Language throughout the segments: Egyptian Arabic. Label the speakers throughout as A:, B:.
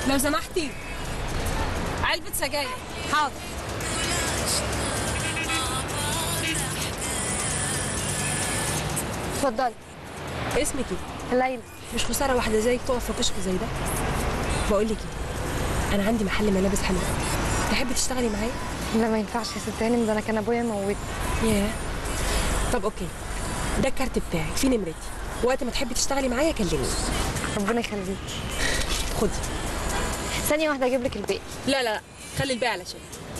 A: لو سمحتي علبة سجاير حاضر
B: اتفضلي
A: اسمك ايه؟
B: ليلى
A: مش خسارة واحدة زيك تقف في كشك زي ده بقول لك ايه انا عندي محل ملابس حلو تحبي تشتغلي معايا؟
B: لا ما ينفعش يا ست هانم ده انا كان ابويا موت
A: ياه طب اوكي ده الكارت بتاعك فيه نمرتي وقت ما تحبي تشتغلي معايا كلميني
B: ربنا يخليكي
A: خدي
B: ثانيه واحده اجيب لك الباقي
A: لا لا لا خلي الباقي علشان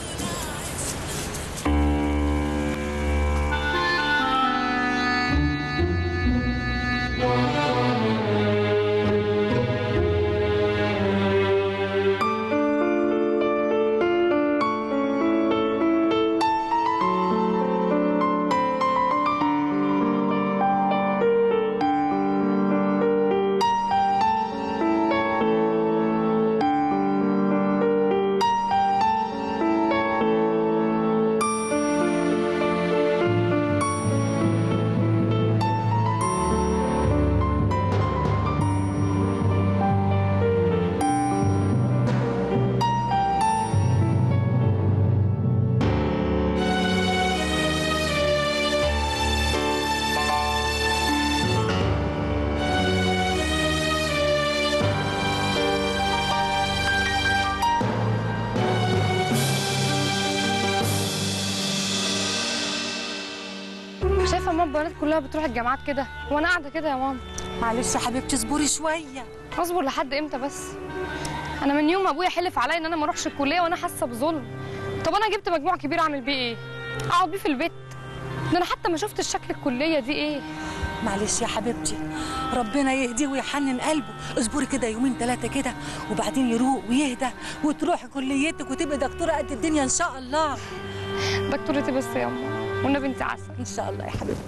B: شايفه ماما البنات كلها بتروح الجامعات كده وانا قاعده كده يا ماما
C: معلش يا حبيبتي اصبري شويه
B: اصبر لحد امتى بس انا من يوم ما ابويا حلف عليا ان انا ما اروحش الكليه وانا حاسه بظلم طب انا جبت مجموع كبير اعمل بيه ايه اقعد بيه في البيت ده انا حتى ما شفتش شكل الكليه دي ايه
C: معلش يا حبيبتي ربنا يهديه ويحنن قلبه اصبري كده يومين ثلاثه كده وبعدين يروق ويهدى وتروحي كليتك وتبقي دكتوره قد الدنيا ان شاء الله
B: دكتورتي بس يا ماما والنبي انت عسل
C: ان شاء الله يا حبيبتي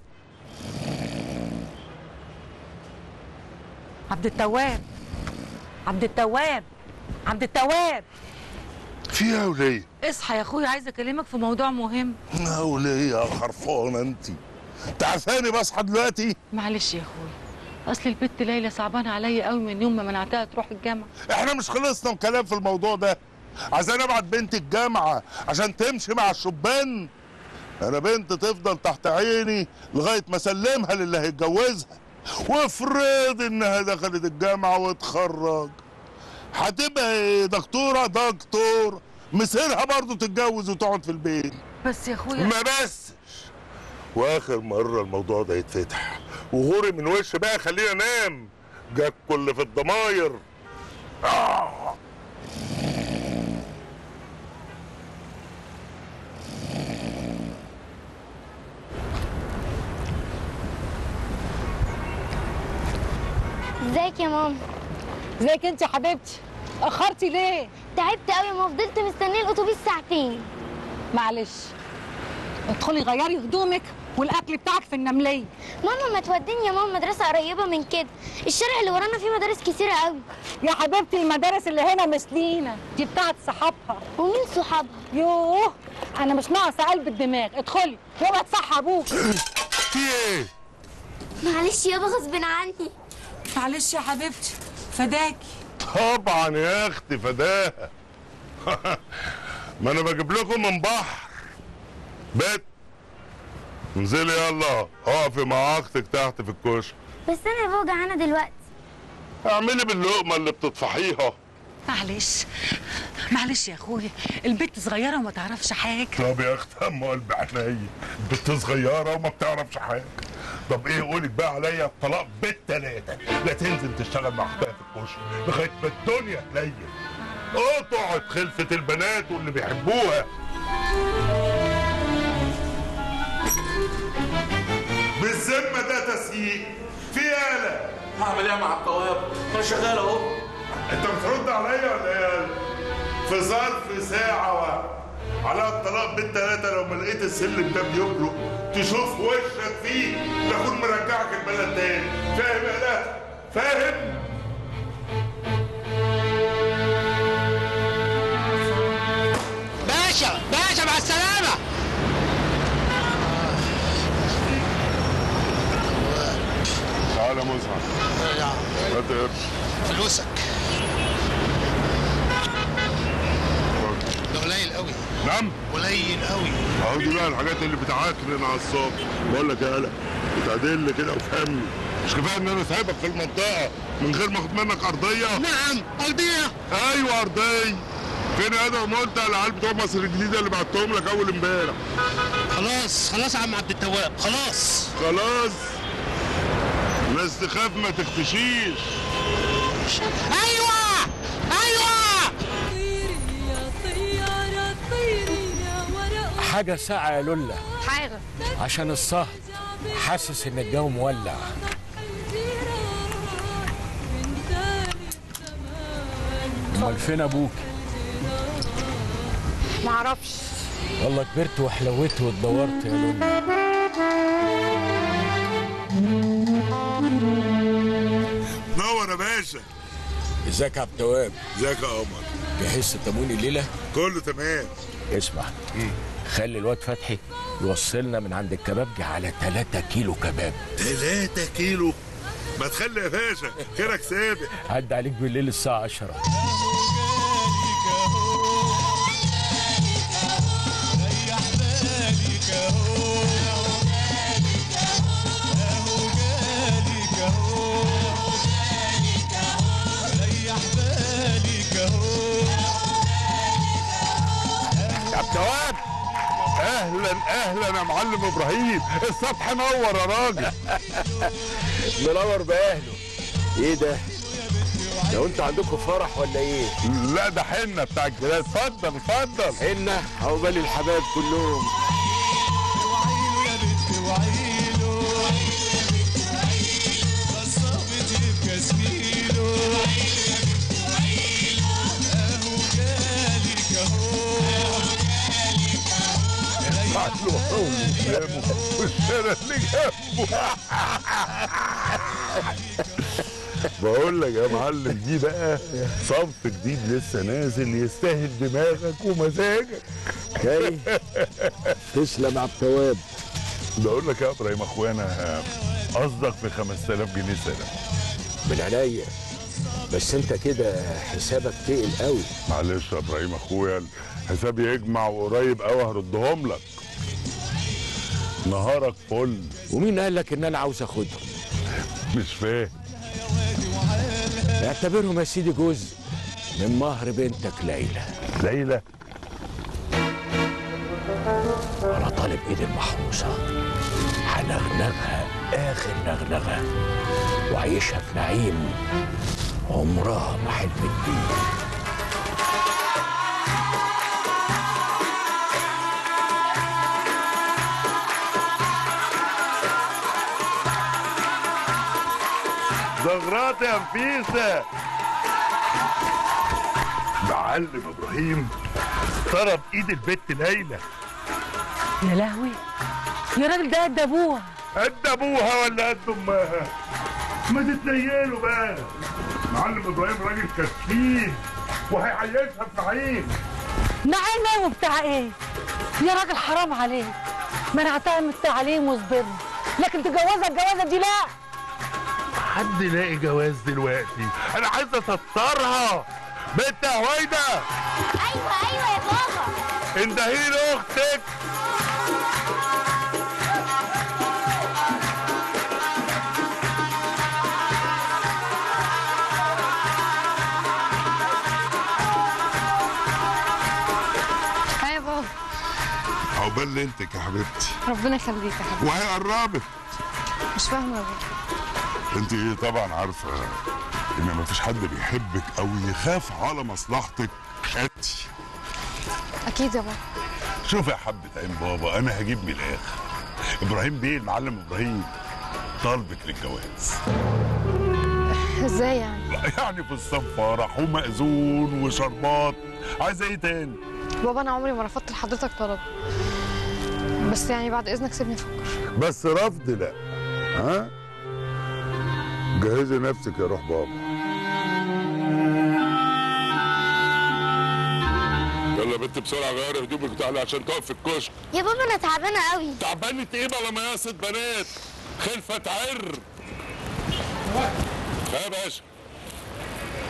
C: عبد التواب عبد التواب عبد التواب
D: فيها وليه؟
C: اصحى يا اخويا عايزه اكلمك في موضوع مهم
D: وليه يا خرفانه انت؟ تعرفاني بصحى دلوقتي؟
C: معلش يا اخويا اصل البت ليلى صعبانه عليا قوي من يوم ما منعتها تروح الجامعه
D: احنا مش خلصنا من كلام في الموضوع ده عايزين ابعت بنتي الجامعه عشان تمشي مع الشبان انا بنت تفضل تحت عيني لغايه ما اسلمها للي هيتجوزها وافرض انها دخلت الجامعه واتخرج هتبقى ايه دكتوره دكتور مصيرها برضه تتجوز وتقعد في البيت
C: بس يا اخويا
D: ما بسش واخر مره الموضوع ده يتفتح وغوري من وش بقى خلينا انام جاك كل في الضماير آه.
E: ازيك يا ماما
C: ازيك انت يا حبيبتي اخرتي ليه
E: تعبت قوي ما فضلت مستنيه الاتوبيس ساعتين
C: معلش ادخلي غيري هدومك والاكل بتاعك في النمليه
E: ماما ما توديني يا ماما مدرسه قريبه من كده الشارع اللي ورانا فيه مدارس كتيره قوي
C: يا حبيبتي المدارس اللي هنا مش لينا دي بتاعت صحابها
E: ومين صحابها
C: يوه انا مش ناقصه قلب الدماغ ادخلي يلا تصحى ابوك
D: في ايه
E: معلش يابا غصب عني
C: معلش يا حبيبتي فداكي
D: طبعا يا اختي فداها ما انا بجيب لكم من بحر بيت انزلي يلا اقفي مع اختك تحت في الكشك
E: بس انا يا بابا جعانه دلوقتي
D: اعملي باللقمه اللي بتطفحيها
C: معلش معلش يا اخويا البنت صغيره وما تعرفش حاجه
D: طب يا اخت ام قلب عينيا بنت صغيره وما بتعرفش حاجه طب ايه قولك بقى عليا الطلاق بالتلاته لا تنزل تشتغل مع اختها في الكشك لغايه ما الدنيا تليل قطعت خلفه البنات واللي بيحبوها بالذمه ده تسييق في آلة
F: هعمل ايه مع الطواب؟ انا شغال اهو
D: انت بترد عليا ولا ايه في ظرف ساعة واحدة على الطلاق بالتلاتة لو ما لقيت السلم ده بيبرق تشوف وشك فيه تكون مرجعك البلد تاني فاهم يا لا فاهم
G: باشا باشا مع السلامة
D: تعالى مزعج هات قرش
G: فلوسك قليل قوي
D: اهو دي بقى الحاجات اللي بتعكرن على الصبح بقول لك يا قلق بتعدل كده وفهمني مش كفايه ان انا سايبك في المنطقه من غير ما اخد منك ارضيه
G: نعم ارضيه
D: ايوه ارضيه فين يا ادم قلت على العيال بتوع مصر الجديده اللي بعتهم لك اول امبارح
G: خلاص خلاص يا عم عبد التواب خلاص
D: خلاص ناس تخاف ما تختشيش
G: ايوه ايوه
H: حاجة ساعة يا لولا
B: حاجه
H: عشان الصهد حاسس ان الجو مولع امال فين ابوك
B: معرفش
H: والله كبرت وحلوت واتدورت يا لولا
D: نور يا باشا
H: ازيك يا عبد التواب
D: ازيك يا قمر
H: جهزت تموين الليلة
D: كله تمام
H: اسمع خلي الواد فتحي يوصلنا من عند الكبابجي على 3 كيلو كباب
D: 3 كيلو ما تخلي يا باشا خيرك سابق
H: عدى عليك بالليل الساعة 10
D: يا التواب اهلا اهلا يا معلم ابراهيم السطح نور يا راجل
H: منور باهله ايه ده؟ لو انتوا عندكم فرح ولا ايه؟
D: لا ده حنه بتاع الجهاز اتفضل اتفضل
H: حنة عقبال الحبايب كلهم
D: معلوم قدامه والشارع اللي جنبه بقول لك يا معلم دي بقى صنف جديد لسه نازل يستاهل دماغك ومزاجك
H: جاي تسلم يا عبد التواب
D: بقول لك يا ابراهيم اخوانا قصدك في 5000 جنيه سنه
H: من عينيا بس انت كده حسابك تقل قوي
D: معلش يا ابراهيم اخويا حسابي يجمع وقريب قوي هردهم لك نهارك فل
H: ومين قال لك ان انا عاوز اخدهم
D: مش فاهم
H: اعتبرهم يا سيدي جزء من مهر بنتك ليلى
D: ليلى
H: انا طالب ايد المحروسه هنغنغها اخر نغنغه وعيشها في نعيم عمرها ما حلمت بيه
D: زغرات يا نفيسة معلم ابراهيم ضرب ايد البت ليلى
C: يا لهوي يا راجل ده قد ابوها
D: قد ابوها ولا قد امها ما تتنيلوا بقى معلم ابراهيم راجل كسكين وهيعيشها في نعيم
C: نعيم ايه وبتاع ايه يا راجل حرام عليك منعتها من التعليم وصبرنا لكن تجوزها الجوازه دي لا
D: حد يلاقي جواز دلوقتي انا عايز اسطرها بنت يا هويدا
E: ايوه ايوه يا بابا
D: اندهي لاختك
B: ها يا بابا
D: عقبال ليلتك يا حبيبتي
B: ربنا يخليك يا حبيبي
D: وهي قربت
B: مش فاهمه يا بابا
D: انت ايه طبعا عارفه ان مفيش حد بيحبك او يخاف على مصلحتك انت
B: اكيد يا بابا
D: شوف يا حبة عين بابا انا هجيب من الاخر ابراهيم بيه المعلم ابراهيم طالبك للجواز
B: ازاي يعني
D: يعني في الصف فرح ومأذون وشربات عايزه ايه تاني
B: بابا انا عمري ما رفضت لحضرتك طلب بس يعني بعد اذنك سيبني افكر
D: بس رفض لا ها جهزي نفسك يا روح بابا يلا يا بنت بسرعه غيري هدومك وتعالي عشان تقف في الكشك
E: يا بابا انا تعبانه قوي
D: تعبانة ايه بلا مياسة بنات خلفة عر يا باشا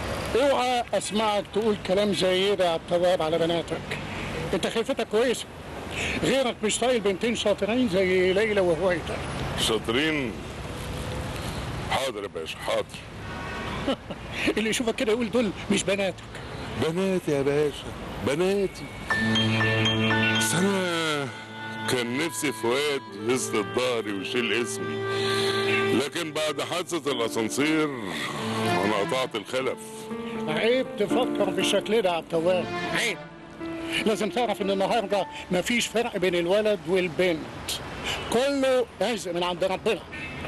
I: اوعى اسمعك تقول كلام زي ده يا الطواب على بناتك انت خلفتك كويسه غيرك مش طايل بنتين شاطرين زي ليلى وهويدا
D: شاطرين حاضر يا باشا حاضر
I: اللي يشوفك كده يقول دول مش بناتك
D: بناتي يا باشا بناتي بس انا كان نفسي فؤاد يسند ظهري ويشيل اسمي لكن بعد حادثة الأسانسير أنا قطعت الخلف
I: عيب تفكر بالشكل ده يا عبد التواب عيب لازم تعرف ان النهارده مفيش فرق بين الولد والبنت كله رزق من عند ربنا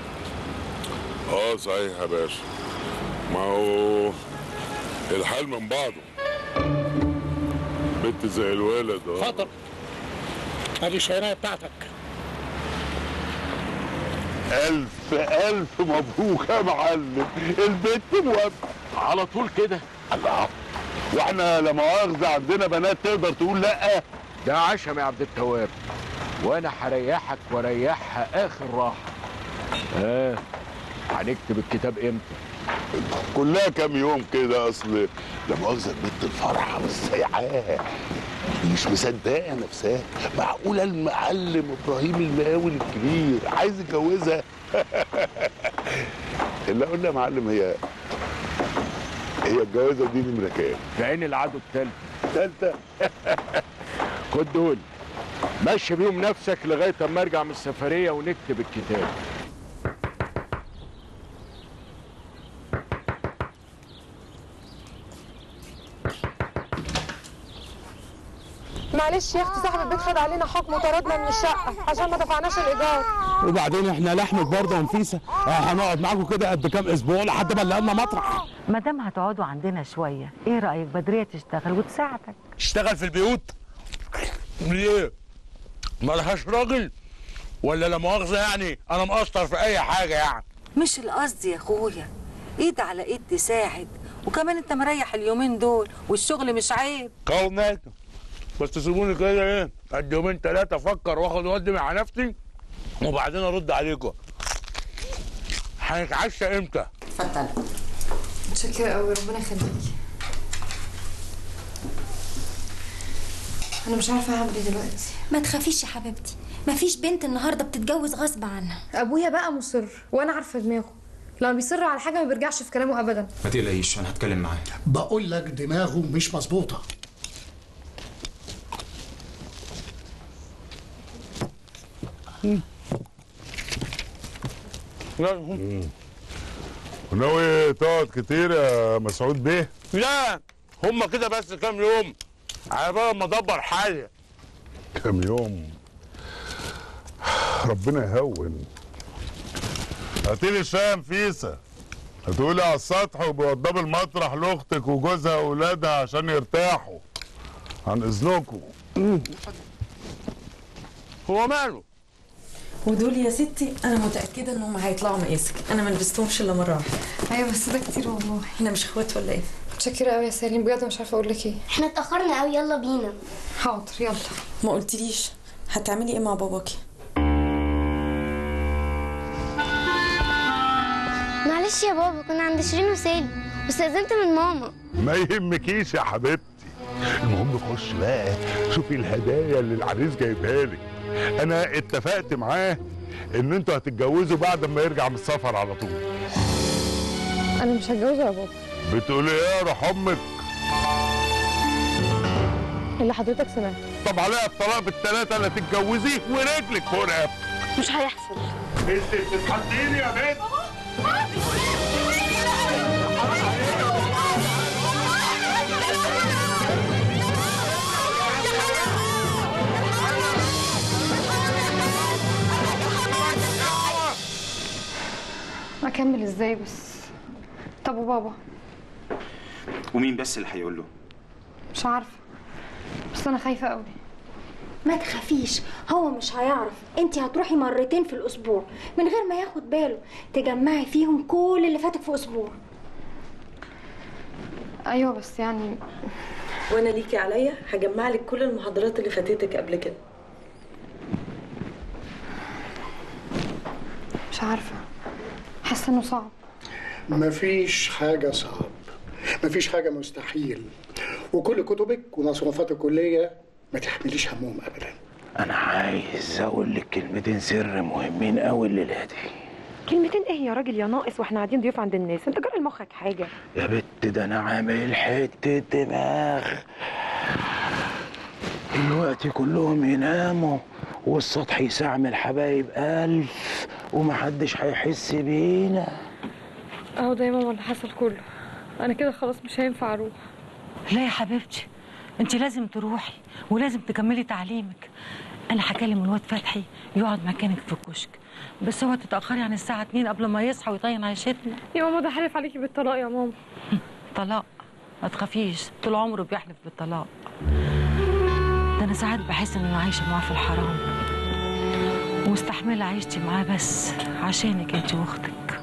D: اه صحيح يا باشا ما هو الحال من بعضه بنت زي الولد اه
I: اتفضل ادي الشهرية بتاعتك
D: ألف ألف مبروك يا معلم البنت موافقة
H: على طول كده
D: الله واحنا لا مؤاخذة عندنا بنات تقدر تقول لأ
H: ده عشم يا عبد التواب وانا هريحك واريحها اخر راحه اه هنكتب الكتاب امتى
D: كلها كام يوم كده اصل لا مؤاخذة البنت الفرحة والسيعاه مش مصدقة نفسها معقولة المعلم ابراهيم المقاول الكبير عايز يتجوزها اللي قلنا يا معلم هي هي الجوازة دي نمرة كام؟
H: في عين العدو التالت
D: تالتة
H: خد دول مشي بيهم نفسك لغايه اما ارجع من السفريه ونكتب الكتاب
B: معلش يا اختي صاحب البيت خد علينا حكم وطردنا من الشقه عشان ما دفعناش الايجار
J: وبعدين احنا لحمة برضه يا نفيسة آه، هنقعد معاكم كده قد كام اسبوع لحد ما نلاقي لنا مطرح
C: ما دام هتقعدوا عندنا شويه ايه رايك بدريه تشتغل وتساعدك
J: اشتغل في البيوت ليه ملهاش راجل ولا لا مؤاخذة يعني انا مقصر في اي حاجة يعني
C: مش القصد يا اخويا ايد على ايد تساعد وكمان انت مريح اليومين دول والشغل مش عيب
J: قومات بس تسيبوني كده ايه قد يومين ثلاثة افكر واخد ودي مع نفسي وبعدين ارد عليكم هنتعشى امتى؟
B: اتفضل متشكرة قوي ربنا يخليكي انا مش عارفه اعمل ايه دلوقتي
E: ما تخافيش يا حبيبتي مفيش بنت النهارده بتتجوز غصب عنها
B: ابويا بقى مصر وانا عارفه دماغه لما بيصر على حاجه ما بيرجعش في كلامه ابدا
K: ما تقلقيش انا هتكلم معاه
I: بقول لك دماغه مش مظبوطه
D: وناوي تقعد كتير يا مسعود بيه؟
J: لا هما كده بس كام يوم على بال ما ادبر حالي
D: كام يوم ربنا يهون هاتيلي الشاي يا نفيسة هتقولي على السطح وبيوضب المطرح لاختك وجوزها واولادها عشان يرتاحوا عن اذنكم
J: هو ماله
A: ودول يا ستي انا متاكده انهم هيطلعوا مقاسك انا ما لبستهمش الا مره واحده
B: ايوه بس ده كتير والله
A: احنا مش اخوات ولا ايه
B: متشكرة قوي يا سليم بجد مش عارفه اقول لك ايه
E: احنا اتاخرنا قوي يلا بينا
B: حاضر يلا
A: ما قلتليش هتعملي ايه مع باباكي
E: معلش يا بابا كنا عند شيرين وسالم واستأذنت من ماما
D: ما يهمكيش يا حبيبتي المهم خش بقى شوفي الهدايا اللي العريس جايبها لك انا اتفقت معاه ان انتوا هتتجوزوا بعد ما يرجع من السفر على طول
B: انا مش هتجوز يا بابا
D: بتقولي ايه يا روح امك
B: اللي حضرتك سمعت
D: طب عليها الطلاق بالثلاثه لا تتجوزيه ورجلك فوق رقبتك
E: مش هيحصل
D: انت بتتحديني يا بنت
B: اكمل ازاي بس طب وبابا
K: ومين بس اللي هيقول له
B: مش عارفه بس انا خايفه قوي
E: ما تخافيش هو مش هيعرف انت هتروحي مرتين في الاسبوع من غير ما ياخد باله تجمعي فيهم كل اللي فاتك في اسبوع
B: ايوه بس يعني
A: وانا ليكي عليا هجمع لك كل المحاضرات اللي فاتتك قبل كده
B: مش عارفه حاسه انه صعب
I: مفيش حاجة صعب مفيش حاجة مستحيل وكل كتبك ومصروفات الكلية ما تحمليش همهم أبدا
L: انا عايز اقول لك كلمتين سر مهمين قوي الليله دي
M: كلمتين ايه يا راجل يا ناقص واحنا قاعدين ضيوف عند الناس انت جرى لمخك حاجه
L: يا بت ده انا عامل حته دماغ الوقت كلهم يناموا والسطح يسعمل حبايب ألف ومحدش هيحس بينا
B: اهو ده يا ماما اللي حصل كله انا كده خلاص مش هينفع اروح
C: لا يا حبيبتي انت لازم تروحي ولازم تكملي تعليمك انا هكلم الواد فتحي يقعد مكانك في الكشك بس هو تتاخري عن الساعه 2 قبل ما يصحى ويطين عيشتنا
B: يا ماما ده حلف عليكي بالطلاق يا ماما
C: طلاق ما تخافيش طول عمره بيحلف بالطلاق ده انا ساعات بحس ان انا عايشه معاه في الحرام ومستحمله عيشتي معاه بس عشانك انت واختك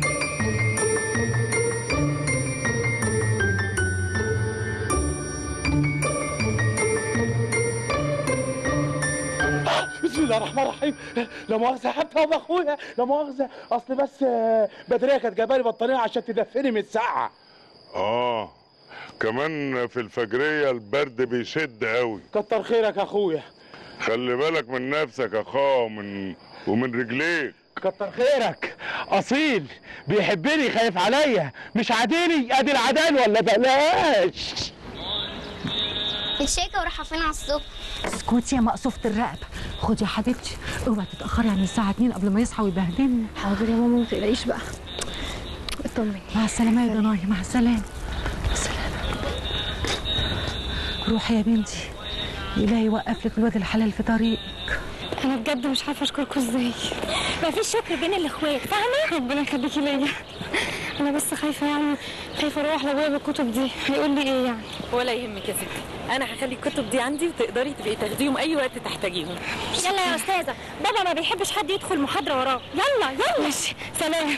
N: بسم الله الرحمن الرحيم لا مؤاخذة حتى يا اخويا لا مؤاخذة اصل بس آه، بدرية كانت جايبه لي بطانية عشان تدفني من السقعة
D: اه كمان في الفجرية البرد بيشد قوي
N: كتر خيرك يا اخويا
D: خلي بالك من نفسك يا اخاه ومن ومن رجليك
N: كتر خيرك اصيل بيحبني خايف عليا مش عاديني ادي العدال ولا بلاش
O: الشيكة وراح فين على الصبح
C: اسكتي يا مقصوفة الرقبة خدي يا حبيبتي اوعي تتأخري عن الساعة 2 قبل ما يصحى ويبهدلنا
B: حاضر يا ماما ما تقلقيش بقى اطمني
C: مع السلامة يا ضناي مع السلامة مع السلامة روحي يا بنتي إلهي يوقف لك الواد الحلال في طريقك
B: انا بجد مش عارفه اشكركم ازاي مفيش شكر بين الاخوات فاهمه ربنا يخليكي ليا انا بس خايفه يعني خايفه اروح لابويا بالكتب دي هيقول لي ايه يعني
P: ولا يهمك يا ستي انا هخلي الكتب دي عندي وتقدري تبقي تاخديهم اي وقت تحتاجيهم
O: يلا يا استاذة بابا ما بيحبش حد يدخل محاضرة وراه يلا يلا
B: ماشي سلام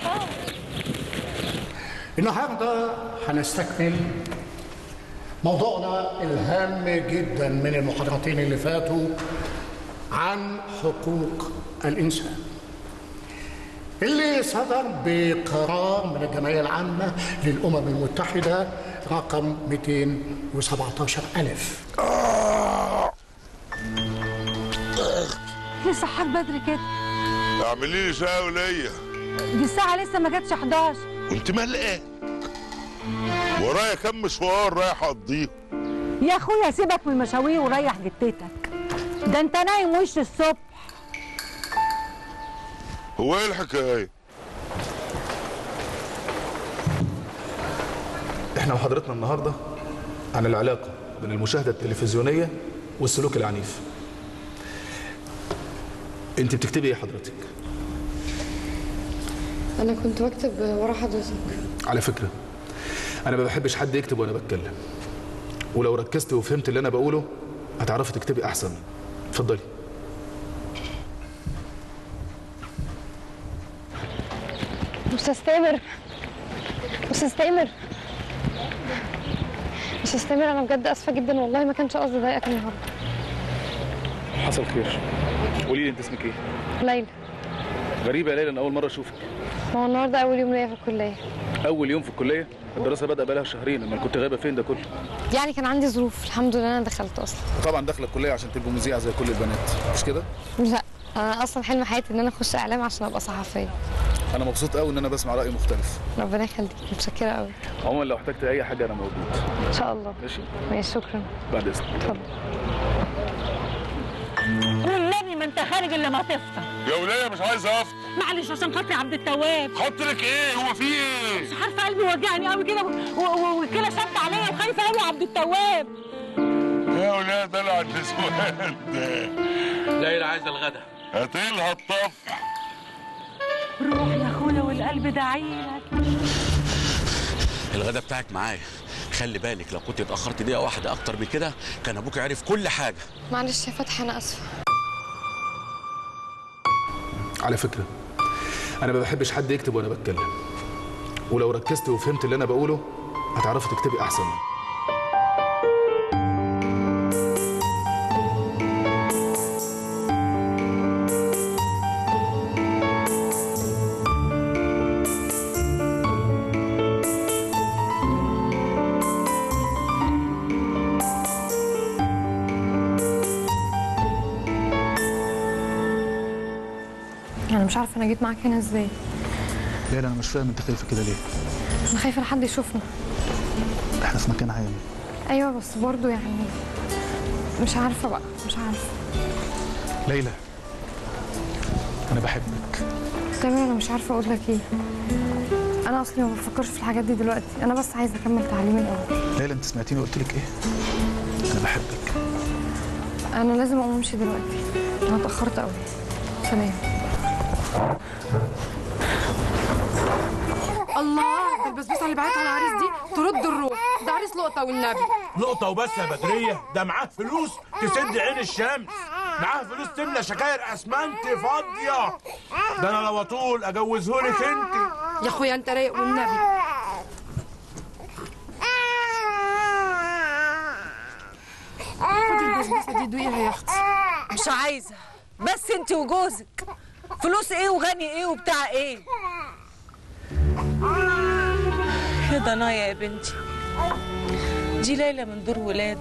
I: النهارده هنستكمل موضوعنا الهام جدا من المحاضرتين اللي فاتوا عن حقوق الانسان اللي صدر بقرار من الجمعيه العامه للامم المتحده رقم 217 الف
C: لسه صحاك بدري كده
D: اعملي لي شاي وليا
C: دي الساعة لسه ما جاتش 11
D: وانت مالقه ورايا كم مشوار رايح اقضيه
C: يا اخويا سيبك من المشاوير وريح جتتك ده انت نايم وش الصبح
D: هو ايه الحكايه
Q: احنا محاضرتنا النهارده عن العلاقه بين المشاهده التلفزيونيه والسلوك العنيف انت بتكتبي ايه حضرتك
B: انا كنت بكتب ورا حضرتك
Q: على فكره انا ما بحبش حد يكتب وانا بتكلم ولو ركزت وفهمت اللي انا بقوله هتعرفي تكتبي احسن اتفضلي
B: استاذ تامر استاذ تامر استاذ تامر انا بجد اسفه جدا والله ما كانش قصدي اضايقك النهارده
Q: حصل خير قولي لي انت اسمك ايه
B: ليلى
Q: غريبه يا ليلى انا اول مره اشوفك
B: ما هو النهارده اول يوم ليا في الكليه
Q: اول يوم في الكليه الدراسه بدأ بقالها شهرين لما كنت غايبه فين ده كله
B: يعني كان عندي ظروف الحمد لله انا دخلت اصلا
Q: طبعا داخله الكليه عشان تبقوا مذيعه زي كل البنات مش كده
B: لا انا اصلا حلم حياتي ان انا اخش اعلام عشان ابقى صحفيه
Q: انا مبسوط قوي ان انا بسمع راي مختلف
B: ربنا يخليك متشكره قوي
Q: عموما لو احتجت اي حاجه انا موجود
B: ان شاء الله
Q: ماشي
B: ماشي شكرا
Q: بعد اذنك
B: اتفضل
C: والنبي ما انت خارج الا ما تفطر
D: يا وليه مش عايز افطر
C: معلش عشان خاطري عبد التواب
D: خاطرك ايه هو في ايه
C: مش عارفه قلبي وجعني قوي كده و- و- والكلى شد عليا وخايفه قوي يا عبد التواب
D: يا وليه دلع النسوان ده
J: ليلى عايزه الغدا
D: هاتيلها الطفح
C: روح يا اخويا والقلب داعيلك
G: الغدا بتاعك معايا خلي بالك لو كنت اتاخرت دقيقه واحده اكتر من كده كان ابوك عرف كل حاجه
B: معلش يا فتحي انا اسفه
Q: على فكره انا ما بحبش حد يكتب وانا بتكلم ولو ركزت وفهمت اللي انا بقوله هتعرفي تكتبي احسن
B: انا مش عارفه انا جيت معاك هنا ازاي
Q: ليلى انا مش فاهم انت خايفه كده ليه
B: انا خايفه لحد يشوفنا
Q: احنا في مكان عام
B: ايوه بس برضو يعني مش عارفه بقى مش عارفه
Q: ليلى انا بحبك
B: تمام انا مش عارفه اقول لك ايه انا اصلي ما بفكرش في الحاجات دي دلوقتي انا بس عايزه اكمل تعليمي الاول
Q: ليلى انت سمعتيني قلت لك ايه انا بحبك
B: انا لازم اقوم امشي دلوقتي انا اتاخرت قوي سلام
R: الله ده البسبوسه اللي بعتها العريس دي ترد الروح ده عريس لقطه والنبي
J: نقطة وبس يا بدرية ده معاه فلوس تسد عين الشمس معاه فلوس تملى شكاير اسمنت فاضية ده انا لو اطول اجوزهولك انت
R: يا اخويا انت رايق والنبي خدي البسبوسه دي دوقيها يا اختي
S: مش عايزة بس انت وجوزك فلوس ايه وغني ايه وبتاع ايه يا ضنايا يا بنتي دي ليلى من دور ولاده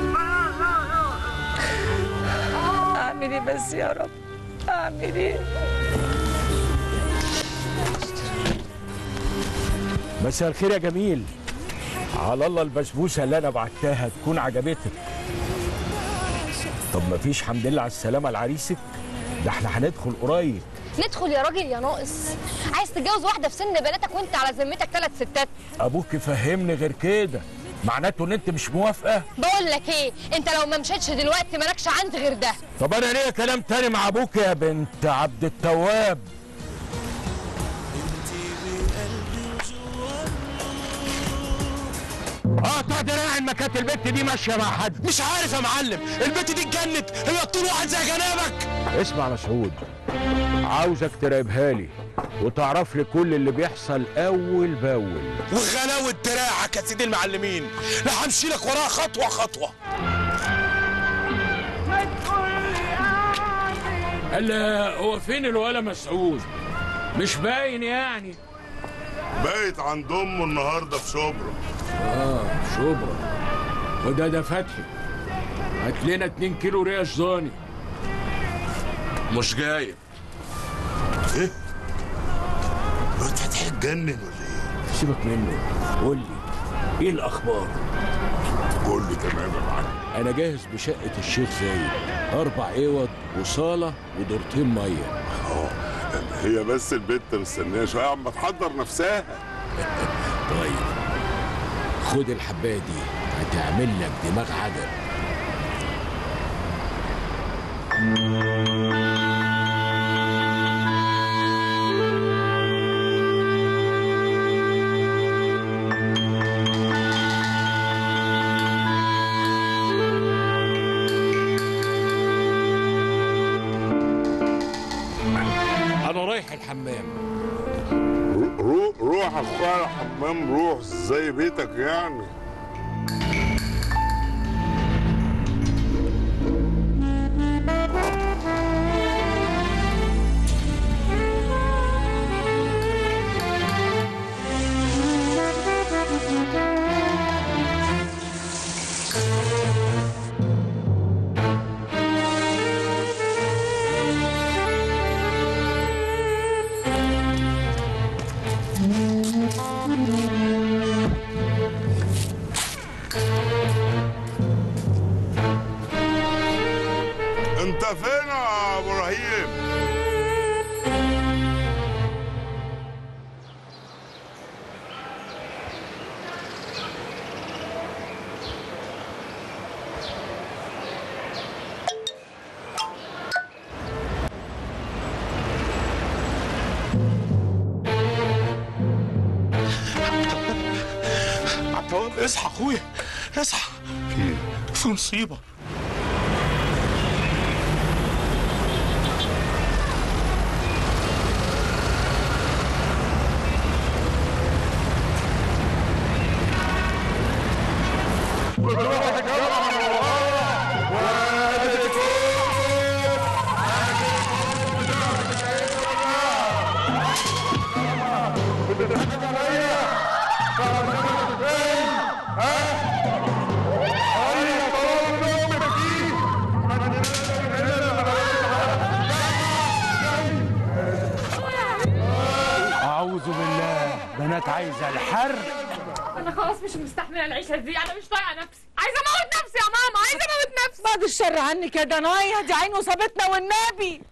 S: اعمل ايه بس يا رب اعمل ايه
L: مساء الخير يا جميل على الله البسبوسه اللي انا بعتها تكون عجبتك طب مفيش حمد لله على السلامه لعريسك ده احنا هندخل قريب
B: ندخل يا راجل يا ناقص عايز تتجوز واحده في سن بناتك وانت على ذمتك ثلاث ستات
L: ابوك فهمني غير كده معناته ان انت مش موافقه
B: بقول لك ايه انت لو ما مشيتش دلوقتي مالكش عندي غير ده
L: طب انا ليا كلام تاني مع ابوك يا بنت عبد التواب قطع دراع المكات البت دي ماشيه مع حد
J: مش عارف يا معلم البت دي اتجنت هي طول واحد زي جنابك
L: اسمع يا مسعود عاوزك تراقبها لي وتعرف لي كل اللي بيحصل اول باول
J: وغلاوة دراعك يا سيدي المعلمين لا همشي لك وراها خطوة خطوة هلا هو فين الولا مسعود مش باين يعني
D: بايت عند امه النهارده في شبرا
J: اه شبرا وده ده فتحي هات لنا 2 كيلو ريش ضاني
D: مش جاي ايه؟ الواد فتحي اتجنن ولا ايه؟
L: سيبك منه قول لي ايه الاخبار
D: كله تمام يا معلم
L: انا جاهز بشقه الشيخ زايد اربع اوض وصاله ودورتين ميه
D: اه هي بس البت مستنيه شويه عم تحضر نفسها
L: طيب خد الحبايه دي هتعمل لك دماغ عجب
J: انا رايح الحمام
D: روح روح اخويا الحمام روح زي بيتك يعني انت فين يا ابو رهيب
J: عبد الوهاب اصحى اخويا اصحى في مصيبة
D: ها؟
L: بنات عايزه الحر
B: انا خلاص مش مستحمله العيشه دي انا مش طايقه نفسي عايزه اموت نفسي يا ماما عايزه اموت نفسي
S: بعد الشر عنك يا دنايا دي عين وصابتنا والنبي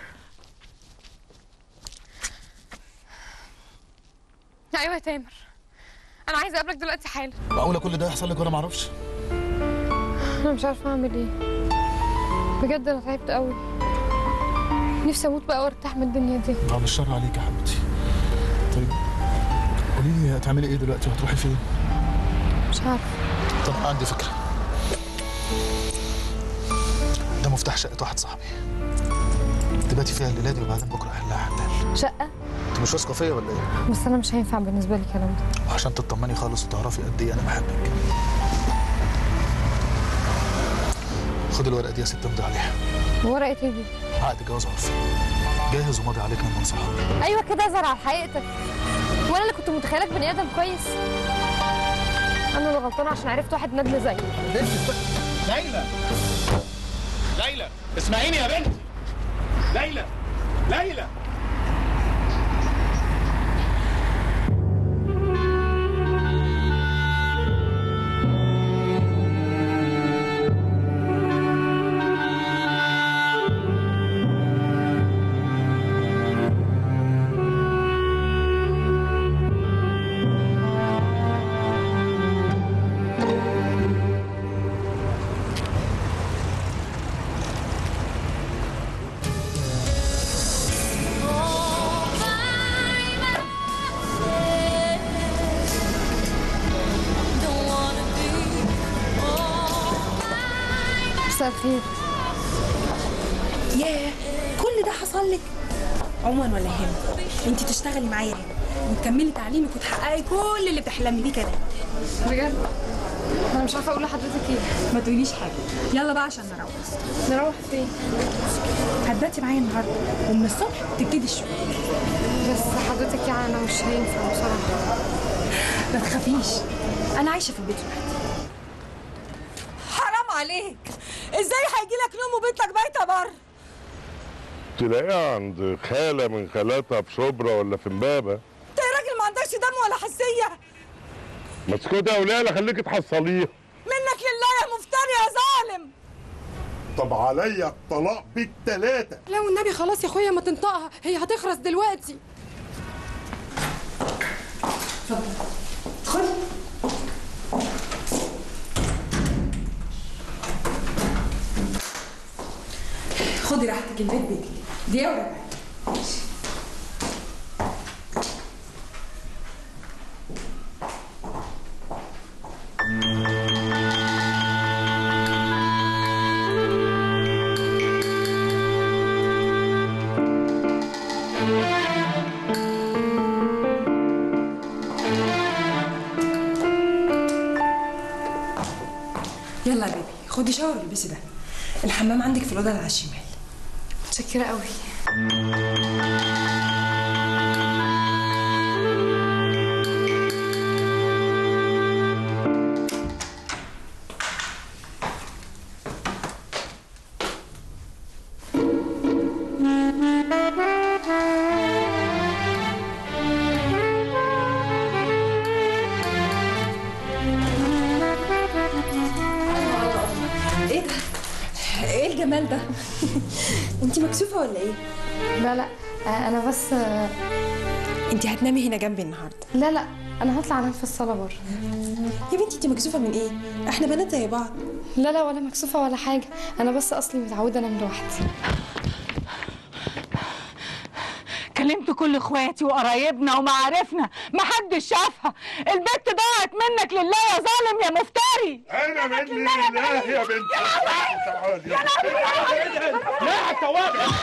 B: ايوه يا تامر انا عايزه اقابلك دلوقتي حالا
Q: معقوله كل ده يحصل لك وانا ما اعرفش
B: انا مش عارفه اعمل ايه بجد انا تعبت قوي نفسي اموت بقى وارتاح من الدنيا دي
Q: بعد الشر عليك يا حبيبتي طيب قولي لي هتعملي ايه دلوقتي وهتروحي فين
B: مش عارفه
Q: طب عندي فكره ده مفتاح شقه واحد صاحبي تباتي فيها الليله دي وبعدين بكره اهلها حلال
B: شقه
Q: انت مش واثقه فيا ولا ايه
B: بس انا مش هينفع بالنسبه لي الكلام ده
Q: وعشان تطمني خالص وتعرفي قد ايه انا بحبك خد الورقه دي يا ست امضي عليها
B: ورقه ايه دي
Q: عقد جواز عرفي جاهز وماضي عليك من صحابي
B: ايوه كده اظهر على حقيقتك وانا اللي كنت متخيلك بني ادم كويس انا اللي غلطانه عشان عرفت واحد ندل زيي
N: ليلى ليلى اسمعيني يا بنتي ليلى ليلى
B: مساء الخير
A: ياه كل ده حصل لك عموما ولا يهمك انت تشتغلي معايا هنا وتكملي تعليمك وتحققي كل اللي بتحلمي بيه كمان
B: بجد انا مش عارفه اقول لحضرتك ايه
A: ما تقوليش حاجه يلا بقى عشان نروح
B: نروح فين
A: هتباتي معايا النهارده ومن الصبح تبتدي الشغل
B: بس حضرتك يعني انا مش هينفع بصراحه
A: ما تخافيش انا عايشه في البيت لوحدي
S: حرام عليك ازاي هيجي لك نوم وبنتك بايته بره
D: تلاقيها عند خالة من خالاتها في شبرا ولا في امبابة
S: انت يا راجل ما عندكش دم ولا حسيه
D: ما تسكتي يا وليلة خليكي تحصليها
S: منك لله يا مفتري يا ظالم
D: طب عليا الطلاق بالتلاتة
R: لا والنبي خلاص يا اخويا ما تنطقها هي هتخرس دلوقتي
A: ادخلي خدي راحتك البيت بيتك دي ولا يلا يا بيبي خدي شاور والبسي ده الحمام عندك في الاوضه اللي على الشمال
B: متشكره قوي
A: ايه ده ايه الجمال ده انت مكسوفه ولا ايه
B: لا لا آه، انا بس آه،
A: انت هتنامي هنا جنبي النهارده
B: لا لا انا هطلع انام في الصاله بره
A: يا بنتي انت مكسوفه من ايه احنا بنات زي بعض
B: لا لا ولا مكسوفه ولا حاجه انا بس اصلي متعوده انام لوحدي
S: كلمت كل اخواتي وقرايبنا ومعارفنا محدش شافها البت ضاعت منك لله يا ظالم يا مفتري
D: انا مني لله يا بنت تعالي
N: لا التوابع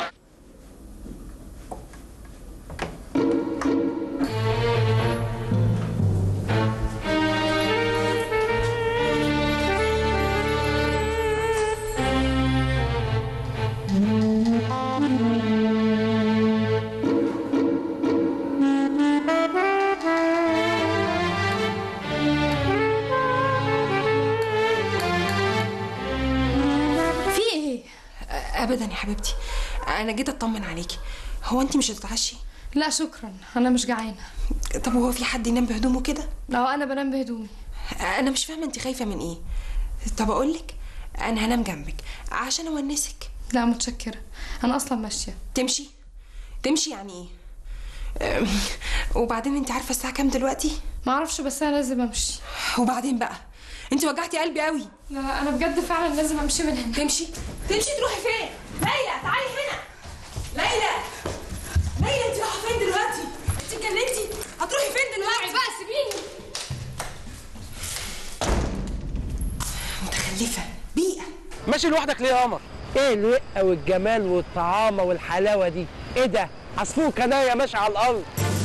A: في ايه ابدا يا حبيبتي انا جيت اطمن عليكي هو انت مش هتتعشي
B: لا شكرا انا مش جعانه
A: طب وهو في حد ينام بهدومه كده
B: اه انا بنام بهدومي
A: انا مش فاهمه انت خايفه من ايه طب اقول لك انا هنام جنبك عشان اونسك
B: لا متشكره انا اصلا ماشيه
A: تمشي تمشي يعني ايه أم، وبعدين انت عارفه الساعه كام دلوقتي
B: ما اعرفش بس انا لازم امشي
A: وبعدين بقى انت وجعتي قلبي قوي
B: لا انا بجد فعلا لازم امشي من هنا
A: تمشي تمشي تروحي فين ليلى تعالي هنا ليلى ليلى انت رايحه فين دلوقتي انت اتجننتي هتروحي فين دلوقتي
B: بقى سيبيني
A: متخلفه بيئه
N: ماشي لوحدك ليه يا قمر ايه الرقه والجمال والطعامه والحلاوه دي ايه ده عصفور كنايه ماشي على الارض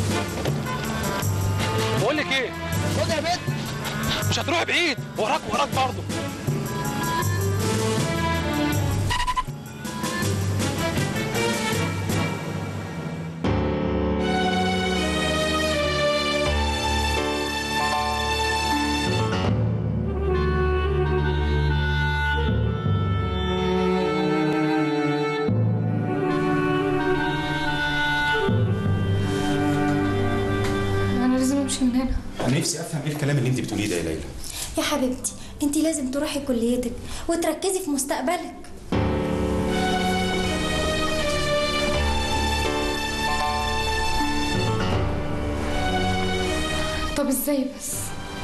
J: بقول لك ايه خد يا بنت مش هتروح بعيد وراك وراك برضه
B: انا لازم امشي من هنا
K: انا نفسي افهم ايه الكلام اللي انت بتقوليه ده يا ليلى
E: يا حبيبتي انت لازم تروحي كليتك وتركزي في مستقبلك
B: طب ازاي بس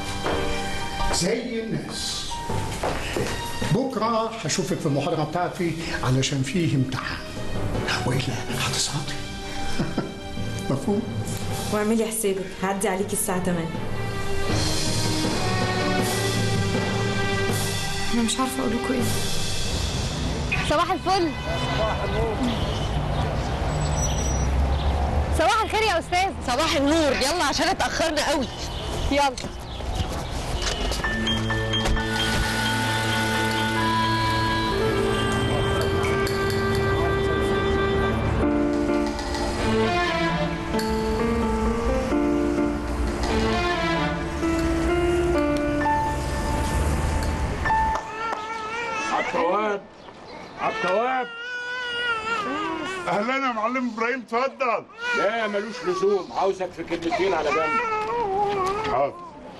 I: زي الناس بكرة هشوفك في المحاضرة بتاعتي علشان فيه امتحان وإلا هتسقطي مفهوم؟
P: واعملي حسابك هعدي عليكي الساعة 8
B: انا مش عارفه اقول لكم ايه
T: صباح الفل صباح الخير يا استاذ
P: صباح النور يلا عشان اتأخرنا قوي
T: يلا
L: عالتواب عالتواب
D: اهلا يا معلم ابراهيم اتفضل
L: لا ملوش لزوم عاوزك في كلمتين على جنب
D: حاضر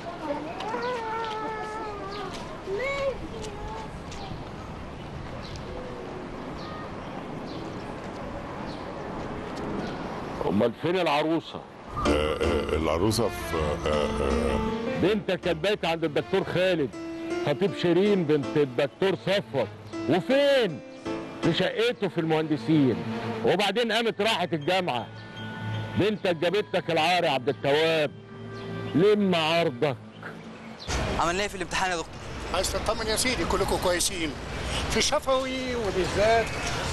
L: امال فين العروسه
D: العروسه في
L: بنتك كانت بايته عند الدكتور خالد خطيب شيرين بنت الدكتور صفوت وفين في شقته في المهندسين وبعدين قامت راحت الجامعه بنتك جابت لك العار يا عبد التواب لم عرضك
U: عملنا ايه في الامتحان يا دكتور؟
I: عايز تطمن يا سيدي كلكم كويسين في شفوي وبالذات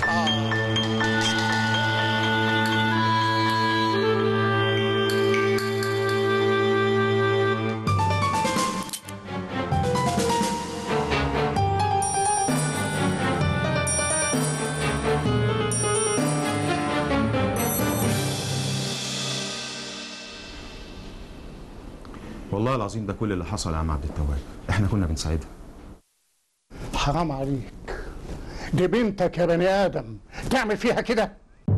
K: والله العظيم ده كل اللي حصل يا عم عبد التواب احنا كنا بنساعدها
I: حرام عليك دي بنتك يا بني آدم تعمل فيها كده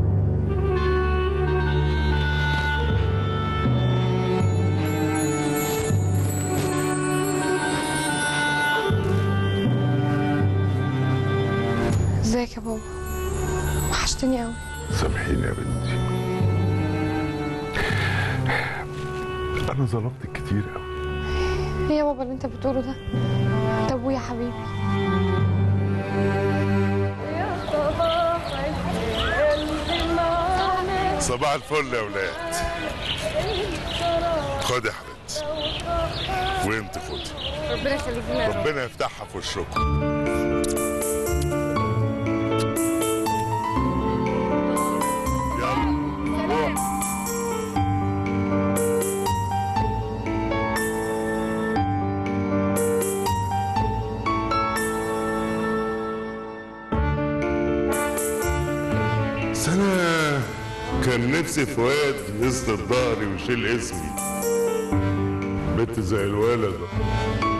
B: ازيك يا بابا وحشتني قوي
D: سامحيني يا بنتي انا ظلمتك كتير قوي
B: ايه يا بابا اللي انت بتقوله ده طب ويا حبيبي
D: صباح الفل يا ولاد خد يا حبيبتي وانت خد
B: ربنا يخليك لنا يا رب.
D: ربنا يفتحها في وشكم يلا روح بس انا كان نفسي فؤاد يسند ظهري ويشيل اسمي بنت زي الولد